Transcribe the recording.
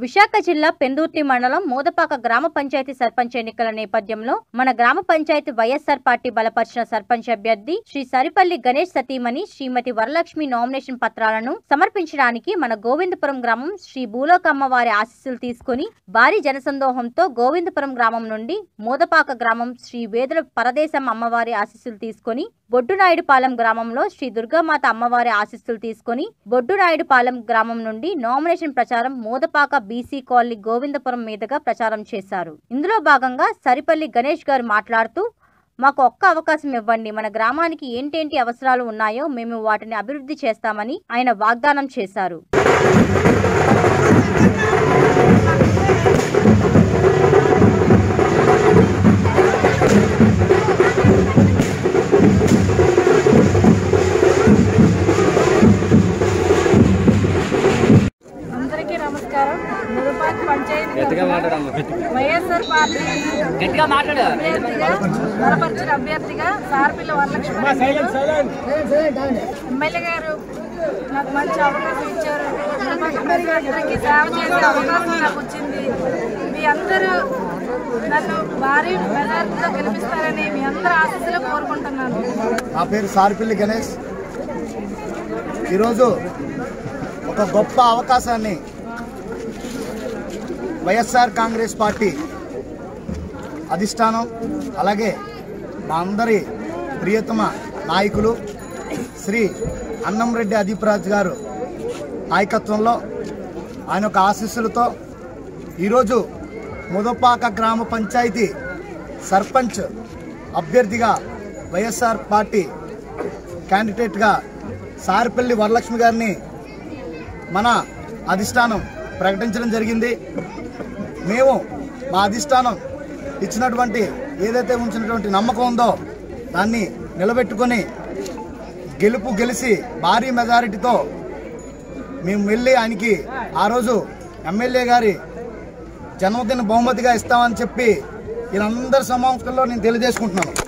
విశాఖ జిల్లా పెందుర్తి మండలం మోదపాక గ్రామ పంచాయతీ సర్పంచ్ ఎన్నికల నేపథ్యంలో మన గ్రామ పంచాయతీ వైఎస్ఆర్ పార్టీ బలపరిచిన సర్పంచ్ అభ్యర్థి శ్రీ సరిపల్లి గణేష్ సతీమణి శ్రీమతి వరలక్ష్మి నామినేషన్ పత్రాలను సమర్పించడానికి మన గోవిందపురం గ్రామం శ్రీ భూలోకమ్మ వారి ఆశీస్సులు తీసుకుని భారీ జనసందోహంతో గోవిందపురం గ్రామం నుండి మోదపాక గ్రామం శ్రీ వేదుల పరదేశం అమ్మవారి ఆశీస్సులు తీసుకొని బొడ్డునాయుడుపాలెం గ్రామంలో శ్రీ దుర్గామాత అమ్మవారి ఆశీస్సులు తీసుకొని బొడ్డునాయుడుపాలెం గ్రామం నుండి నామినేషన్ ప్రచారం మోదపాక బీసీ కాలనీ గోవిందపురం మీదుగా ప్రచారం చేశారు ఇందులో భాగంగా సరిపల్లి గణేష్ గారు మాట్లాడుతూ మాకు ఒక్క అవకాశం ఇవ్వండి మన గ్రామానికి ఏంటేంటి అవసరాలు ఉన్నాయో మేము వాటిని అభివృద్ధి చేస్తామని ఆయన వాగ్దానం చేశారు అందరికీ నమస్కారం ముదుపాక్ పంచాయతీ గట్టిగా మాట్లాడమ్మా వైఎస్ఆర్ పార్టీ గట్టిగా మాట్లాడు అభ్యర్థిగా బలపరిచిన అభ్యర్థిగా సార్పిల్ల వరలక్ష్మి ఎమ్మెల్యే గారు నాకు మంచి అవకాశం ఇచ్చారు ముదుపాక్ ప్రజలందరికీ సేవ చేసే అవకాశం నాకు వచ్చింది మీ అందరూ నన్ను భారీ మెజార్టీతో గెలిపిస్తారని మీ అందరి ఆశీస్సులు కోరుకుంటున్నాను నా పేరు సారిపల్లి గణేష్ ఈరోజు ఒక గొప్ప అవకాశాన్ని వైఎస్ఆర్ కాంగ్రెస్ పార్టీ అధిష్టానం అలాగే మా అందరి ప్రియతమ నాయకులు శ్రీ అన్నంరెడ్డి అదీప్రాజ్ గారు నాయకత్వంలో ఆయన యొక్క ఆశీస్సులతో ఈరోజు ముదపాక గ్రామ పంచాయతీ సర్పంచ్ అభ్యర్థిగా వైఎస్ఆర్ పార్టీ క్యాండిడేట్గా సారిపల్లి వరలక్ష్మి గారిని మన అధిష్టానం ప్రకటించడం జరిగింది మేము మా అధిష్టానం ఇచ్చినటువంటి ఏదైతే ఉంచినటువంటి నమ్మకం ఉందో దాన్ని నిలబెట్టుకొని గెలుపు గెలిచి భారీ మెజారిటీతో మేము వెళ్ళి ఆయనకి ఆ రోజు ఎమ్మెల్యే గారి జన్మదిన బహుమతిగా ఇస్తామని చెప్పి వీళ్ళందరి సమావేశంలో నేను తెలియజేసుకుంటున్నాను